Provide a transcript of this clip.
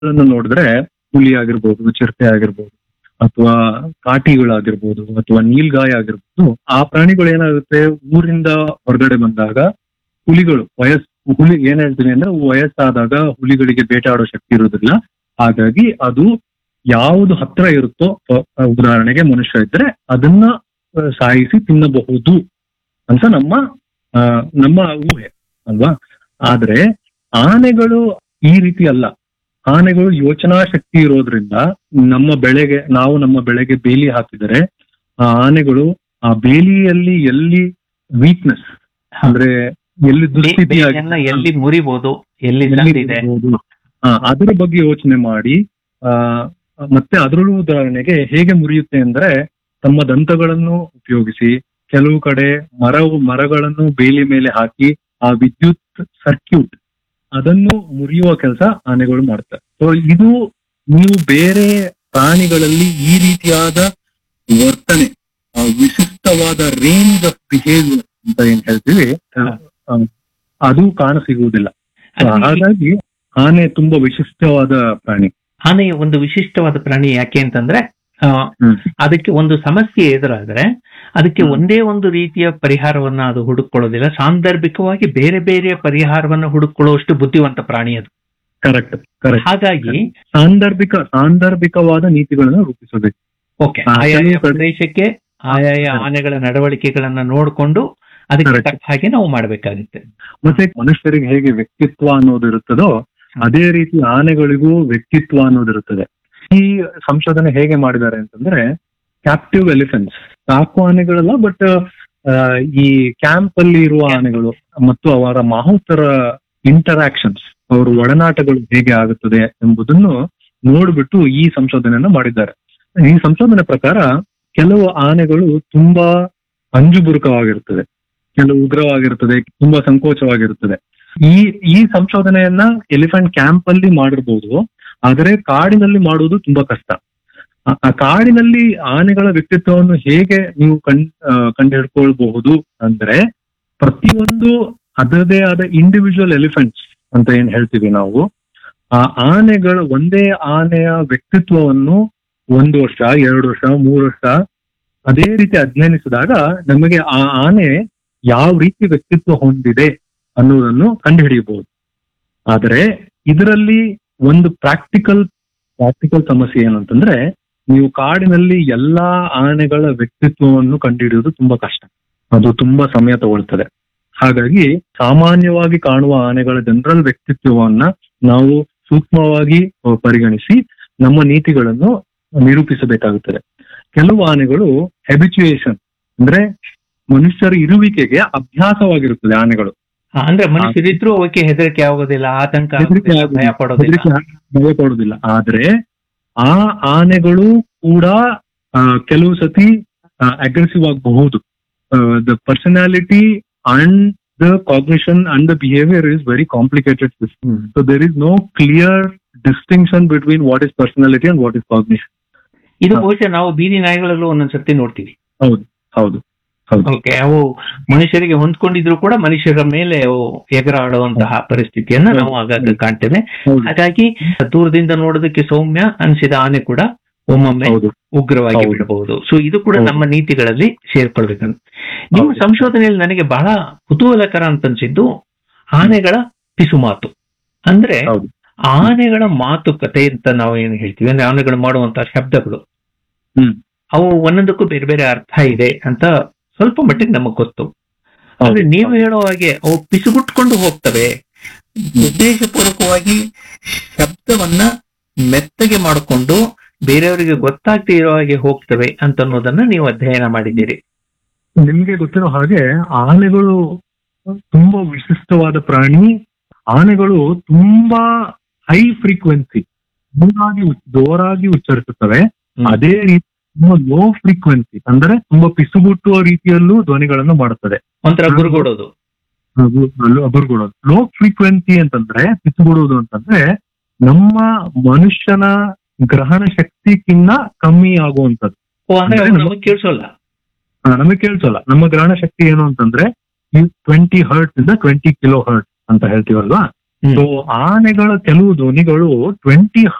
ಪ್ರಾಣಿಗಳನ್ನ ನೋಡಿದ್ರೆ ಹುಲಿ ಆಗಿರ್ಬೋದು ಚಿರತೆ ಆಗಿರ್ಬೋದು ಅಥವಾ ಕಾಟಿಗಳಾಗಿರ್ಬೋದು ಅಥವಾ ನೀಲ್ಗಾಯ ಆಗಿರ್ಬೋದು ಆ ಪ್ರಾಣಿಗಳು ಏನಾಗುತ್ತೆ ಊರಿಂದ ಹೊರಗಡೆ ಬಂದಾಗ ಹುಲಿಗಳು ವಯಸ್ ಹುಲಿ ಏನ್ ಹೇಳ್ತೀನಿ ಅಂದ್ರೆ ವಯಸ್ಸಾದಾಗ ಹುಲಿಗಳಿಗೆ ಬೇಟಾಡೋ ಶಕ್ತಿ ಇರೋದಿಲ್ಲ ಹಾಗಾಗಿ ಅದು ಯಾವುದು ಹತ್ರ ಇರುತ್ತೋ ಅ- ಅ- ಉದಾಹರಣೆಗೆ ಮನುಷ್ಯ ಇದ್ರೆ ಅದನ್ನ ಅ, ಸಾಯಿಸಿ ತಿನ್ನಬಹುದು ಅಂತ ನಮ್ಮ ಆ, ನಮ್ಮ ಊಹೆ ಅಲ್ವಾ ಆದ್ರೆ ಆನೆಗಳು ಈ ರೀತಿ ಅಲ್ಲ ಆನೆಗಳು ಯೋಚನಾ ಶಕ್ತಿ ಇರೋದ್ರಿಂದ ನಮ್ಮ ಬೆಳೆಗೆ ನಾವು ನಮ್ಮ ಬೆಳೆಗೆ ಬೇಲಿ ಹಾಕಿದರೆ ಆ ಆನೆಗಳು ಆ ಬೇಲಿಯಲ್ಲಿ ಎಲ್ಲಿ ವೀಕ್ನೆಸ್ ಅಂದ್ರೆ ಎಲ್ಲಿ ದುಸ್ಥಿತಿ ಬೇಲಿಯನ್ನ ಎಲ್ಲಿ ಮುರಿಬಹುದು ಎಲ್ಲಿ ಸಂದಿದೆ ಅದರ ಬಗ್ಗೆ ಯೋಚನೆ ಮಾಡಿ ಆ ಮತ್ತೆ ಅದರಲ್ಲೂ ಉದಾಹರಣೆಗೆ ಹೇಗೆ ಮುರಿಯುತ್ತೆ ಅಂದ್ರೆ ತಮ್ಮ ದಂತಗಳನ್ನು ಉಪಯೋಗಿಸಿ ಕೆಲವು ಕಡೆ ಮರ ಮರಗಳನ್ನು ಬೇಲಿ ಮೇಲೆ ಹಾಕಿ ಆ ವಿದ್ಯುತ್ ಸರ್ಕ್ಯೂಟ್ ಅದನ್ನು ಮುರಿಯುವ ಕೆಲಸ ಆನೆಗಳು ಮಾಡ್ತಾರೆ ಸೊ ಇದು ನೀವು ಬೇರೆ ಪ್ರಾಣಿಗಳಲ್ಲಿ ಈ ರೀತಿಯಾದ ವರ್ತನೆ ಆ ವಿಶಿಷ್ಟವಾದ ರೇಂಜ್ ಆಫ್ ಬಿಹೇವಿಯರ್ ಅಂತ ಏನ್ ಹೇಳ್ತೀವಿ ಆ, ಅದು ಕಾಣಸಿಗುವುದಿಲ್ಲ So ಅಲ್ಲಿ ಹಾಗಾಗಿ ಆನೆ ತುಂಬಾ ವಿಶಿಷ್ಟವಾದ ಪ್ರಾಣಿ ಆನೆ ಒಂದು ವಿಶಿಷ್ಟವಾದ ಪ್ರಾಣಿ ಯಾಕೆ ಅಂತಂದ್ರೆ ಆ, ಹ್ಮ್. ಅದಕ್ಕೆ ಒಂದು ಸಮಸ್ಯೆ ಎದುರಾದ್ರೆ ಅದಕ್ಕೆ ಹ್ಮ್. ಒಂದೇ ಒಂದು ರೀತಿಯ ಪರಿಹಾರವನ್ನ ಅದು ಹುಡುಕೊಳ್ಳೋದಿಲ್ಲ ಸಾಂದರ್ಭಿಕವಾಗಿ ಬೇರೆ ಬೇರೆ ಪರಿಹಾರವನ್ನ ಹುಡುಕೊಳ್ಳುವಷ್ಟು ಬುದ್ಧಿವಂತ ಪ್ರಾಣಿ ಅದು ಕರೆಕ್ಟ್ ಕರೆಕ್ಟ್ ಹಾಗಾಗಿ ಸಾಂದರ್ಭಿಕ ಸಾಂದರ್ಭಿಕವಾದ ನೀತಿಗಳನ್ನು ರೂಪಿಸಬೇಕು ಓಕೆ ಹಾ, ಆಯಾಯ ಕೆಲವು ಕಡೆ- ಪ್ರದೇಶಕ್ಕೆ ಆಯಾಯ ಹಾ. ಆನೆಗಳ ನಡವಳಿಕೆಗಳನ್ನ ನೋಡ್ಕೊಂಡು ಅದಕ್ಕೆ Correct. ತಕ್ಕ ಹಾಗೆ ನಾವು ಮಾಡಬೇಕಾಗುತ್ತೆ ಮತ್ತೆ ಮನುಷ್ಯರಿಗೆ ಹೇಗೆ ವ್ಯಕ್ತಿತ್ವ ಅನ್ನೋದು ಇರುತ್ತದೋ ಅದೇ ರೀತಿ ಆನೆಗಳಿಗೂ ವ್ಯಕ್ತಿತ್ವ ಅನ್ನೋದು ಇರುತ್ತದೆ ಈ ಸಂಶೋಧನೆ ಹೇಗೆ ಮಾಡಿದ್ದಾರೆ ಅಂತಂದ್ರೆ ಕ್ಯಾಪ್ಟಿವ್ ಎಲಿಫೆಂಟ್ಸ್ ಸಾಕು ಆನೆಗಳಲ್ಲ ಬಟ್ ಈ ಕ್ಯಾಂಪ್ ಅಲ್ಲಿ ಇರುವ ಆನೆಗಳು ಮತ್ತು ಅವರ ಮಾಹುತರ ಇಂಟರಾಕ್ಷನ್ಸ್ ಅವರ ಒಡನಾಟಗಳು ಹೇಗೆ ಆಗುತ್ತದೆ ಎಂಬುದನ್ನು ನೋಡ್ಬಿಟ್ಟು ಈ ಸಂಶೋಧನೆಯನ್ನ ಮಾಡಿದ್ದಾರೆ ಈ ಸಂಶೋಧನೆ ಪ್ರಕಾರ ಕೆಲವು ಆನೆಗಳು ತುಂಬಾ ಅಂಜುಬುರುಕವಾಗಿರುತ್ತದೆ ಕೆಲವು ಉಗ್ರವಾಗಿರುತ್ತದೆ ತುಂಬಾ ಸಂಕೋಚವಾಗಿರುತ್ತದೆ ಈ ಈ ಸಂಶೋಧನೆಯನ್ನ ಎಲಿಫೆಂಟ್ ಕ್ಯಾಂಪ್ ಅಲ್ಲಿ ಮಾಡಿರ್ಬೋದು ಆದರೆ ಕಾಡಿನಲ್ಲಿ ಮಾಡುವುದು ತುಂಬಾ ಕಷ್ಟ ಆ- ಆ ಕಾಡಿನಲ್ಲಿ ಆನೆಗಳ ವ್ಯಕ್ತಿತ್ವವನ್ನು ಹೇಗೆ ನೀವು ಕಣ್ ಆ, ಕಂಡುಹಿಡ್ಕೊಳ್ಬಹುದು ಅಂದ್ರೆ ಪ್ರತಿಯೊಂದು ಅದರದೇ ಆದ ಇಂಡಿವಿಜುವಲ್ ಎಲಿಫೆಂಟ್ಸ್ ಅಂತ ಏನ್ ಹೇಳ್ತೀವಿ ನಾವು ಆ ಆನೆಗಳ ಒಂದೇ ಆನೆಯ ವ್ಯಕ್ತಿತ್ವವನ್ನು ಒಂದು ವರ್ಷ ಎರಡು ವರ್ಷ ಮೂರು ವರ್ಷ ಅದೇ ರೀತಿ ಅಧ್ಯಯನಿಸಿದಾಗ ನಮಗೆ ಆ ಆನೆ ಯಾವ ರೀತಿ ವ್ಯಕ್ತಿತ್ವ ಹೊಂದಿದೆ ಅನ್ನೋದನ್ನು ಕಂಡುಹಿಡಿಯಬಹುದು ಆದರೆ ಇದರಲ್ಲಿ ಒಂದು ಪ್ರಾಕ್ಟಿಕಲ್ ಪ್ರಾಕ್ಟಿಕಲ್ ಸಮಸ್ಯೆ ಏನಂತಂದ್ರೆ ನೀವು ಕಾಡಿನಲ್ಲಿ ಎಲ್ಲಾ ಆನೆಗಳ ವ್ಯಕ್ತಿತ್ವವನ್ನು ಕಂಡುಹಿಡಿಯೋದು ತುಂಬಾ ಕಷ್ಟ ಅದು ತುಂಬಾ ಸಮಯ ತಗೊಳ್ತದೆ ಹಾಗಾಗಿ ಸಾಮಾನ್ಯವಾಗಿ ಕಾಣುವ ಆನೆಗಳ ಜನರಲ್ ವ್ಯಕ್ತಿತ್ವವನ್ನ ನಾವು ಸೂಕ್ಷ್ಮವಾಗಿ ಅಹ್, ಪರಿಗಣಿಸಿ ನಮ್ಮ ನೀತಿಗಳನ್ನು ನಿರೂಪಿಸಬೇಕಾಗುತ್ತದೆ ಕೆಲವು ಆನೆಗಳು ಹೆಬಿಚುಯೇಷನ್ ಅಂದ್ರೆ ಮನುಷ್ಯರ ಇರುವಿಕೆಗೆ ಅಭ್ಯಾಸವಾಗಿರುತ್ತದೆ ಆನೆಗಳು ಹಾ, ಅಂದ್ರೆ ಮನುಷ್ಯರಿದ್ರು ಅವಕ್ಕೆ ಹೆದರಿಕೆ ಆಗೋದಿಲ್ಲ ಆತಂಕ ಹೆದರಿಕೆ ಆಗೋದಿಲ್ಲ, ಆಗೋದಿಲ್ಲ. ಭಯ ಪಡೋದಿಲ್ಲ ಹೆದರಿಕೆ ಭಯ ಪಡುವುದಿಲ್ಲ ಆದ್ರೆ ಆ ಆನೆಗಳು ಕೂಡ ಆ, ಕೆಲವು ಸತಿ ಅಗ್ರೆಸಿವ್ ಆಗಬಹುದು the personality and the cognition and the behaviour is very complicated system so there is no clear distinction between what is personality and what is cognition ಇದು ಹಾ. ಬಹುಶಃ ನಾವು ಬೀದಿ ನಾಯಿಗಳಲ್ಲೂ ಒಂದೊಂದ್ಸರ್ತಿ ನೋಡ್ತೀವಿ ಹೌದು ಹೌದು ಹೌದು ಓಕೆ ಅವು ಮನುಷ್ಯರಿಗೆ ಹೊಂದ್ಕೊಂಡಿದ್ರು ಕೂಡ ಮನುಷ್ಯರ ಮೇಲೆ ಅವು ಎಗರಾಡುವಂತಹ ಪರಿಸ್ಥಿತಿಯನ್ನ ನಾವು ಆಗಾಗ ಕಾಣ್ತೇವೆ ಹೌದು ಹಾಗಾಗಿ ದೂರದಿಂದ ನೋಡೋದಕ್ಕೆ ಸೌಮ್ಯ ಅನಿಸಿದ ಆನೆ ಕೂಡ ಒಮ್ಮೊಮ್ಮೆ ಹೌದು ಉಗ್ರವಾಗಿ ಹೌದು. ಬಿಡಬಹುದು ಸೊ ಇದು ಕೂಡ ಹೌದು. ನಮ್ಮ ನೀತಿಗಳಲ್ಲಿ ಸೇರ್ಕೊಳ್ಬೇಕಂತ ನಿಮ್ಮ ಹೌದು. ಸಂಶೋಧನೆಯಲ್ಲಿ ನನಗೆ ಬಹಳ ಕುತೂಹಲಕರ ಅಂತ ಅನ್ಸಿದ್ದು ಆನೆಗಳ ಪಿಸುಮಾತು ಅಂದ್ರೆ ಹೌದು ಆನೆಗಳ ಮಾತುಕತೆ ಅಂತ ನಾವು ಏನು ಹೇಳ್ತೀವಿ ಅಂದ್ರೆ ಆನೆಗಳು ಮಾಡುವಂತಹ ಶಬ್ದಗಳು ಹ್ಮ್ ಅವು ಒಂದೊಂದಕ್ಕೂ ಬೇರೆ ಬೇರೆ ಅರ್ಥ ಇದೆ ಅಂತ ಸ್ವಲ್ಪ ಮಟ್ಟಿಗೆ ನಮಗ್ ಗೊತ್ತು ಆದ್ರೆ ಹೌದು. ನೀವು ಹೇಳೋ ಹಾಗೆ ಅವು ಪಿಸುಗುಟ್ಕೊಂಡು ಹೋಗ್ತವೆ ಉದ್ದೇಶಪೂರ್ವಕವಾಗಿ ಶಬ್ದವನ್ನ ಮೆತ್ತಗೆ ಮಾಡಿಕೊಂಡು ಬೇರೆಯವರಿಗೆ ಗೊತ್ತಾಗ್ದೇ ಇರೋ ಹಾಗೆ ಹೋಗ್ತವೆ ಅಂತ ಅನ್ನೋದನ್ನ ನೀವು ಅಧ್ಯಯನ ಮಾಡಿದ್ದೀರಿ ನಿಮ್ಗೆ ಗೊತ್ತಿರೋ ಹಾಗೆ ಆನೆಗಳು ತುಂಬಾ ವಿಶಿಷ್ಟವಾದ ಪ್ರಾಣಿ ಆನೆಗಳು ತುಂಬಾ ಹೈ ಫ್ರೀಕ್ವೆನ್ಸಿ ಜೋರಾಗಿ ಉಚ್- ಜೋರಾಗಿ ಉಚ್ಚರಿಸುತ್ತವೆ ಹ್ಮ್. ಅದೇ ರೀತಿ ತುಂಬಾ ಲೋ ಫ್ರೀಕ್ವೆನ್ಸಿ ಅಂದ್ರೆ ತುಂಬಾ ಪಿಸುಗುಟ್ಟುವ ರೀತಿಯಲ್ಲೂ ಧ್ವನಿಗಳನ್ನು ಮಾಡುತ್ತದೆ ಒಂಥರ ಗುರುಗೊಡೋದು ಅಬರ್ಗೊಡೋದು ಲೋ ಫ್ರೀಕ್ವೆನ್ಸಿ ಅಂತಂದ್ರೆ ಪಿಸುಗುಡುವುದು ಅಂತಂದ್ರೆ ನಮ್ಮ ಮನುಷ್ಯನ ಗ್ರಹಣ ಶಕ್ತಿಗಿನ್ನ ಕಮ್ಮಿ ಆಗುವಂತದ್ದು ಓ ಅಂದ್ರೆ ಅಂದ್ರೆ ಅವು ನಮ್ಮ- ನಮಗ್ ಕೇಳಿಸೋಲ್ಲ ಆ, ನಮಗೆ ಕೇಳಿಸಲ್ಲ ನಮ್ಮ ಗ್ರಹಣ ಶಕ್ತಿ ಏನು ಅಂತಂದ್ರೆ ಟ್ವೆಂಟಿ ಹರ್ಟ್ ಇಂದ ಟ್ವೆಂಟಿ ಕಿಲೋ ಹರ್ಟ್ ಅಂತ ಹೇಳ್ತೀವಲ್ವಾ ಹ್ಮ್. ಸೊ ಆನೆಗಳ ಕೆಲವು ಧ್ವನಿಗಳು ಟ್ವೆಂಟಿ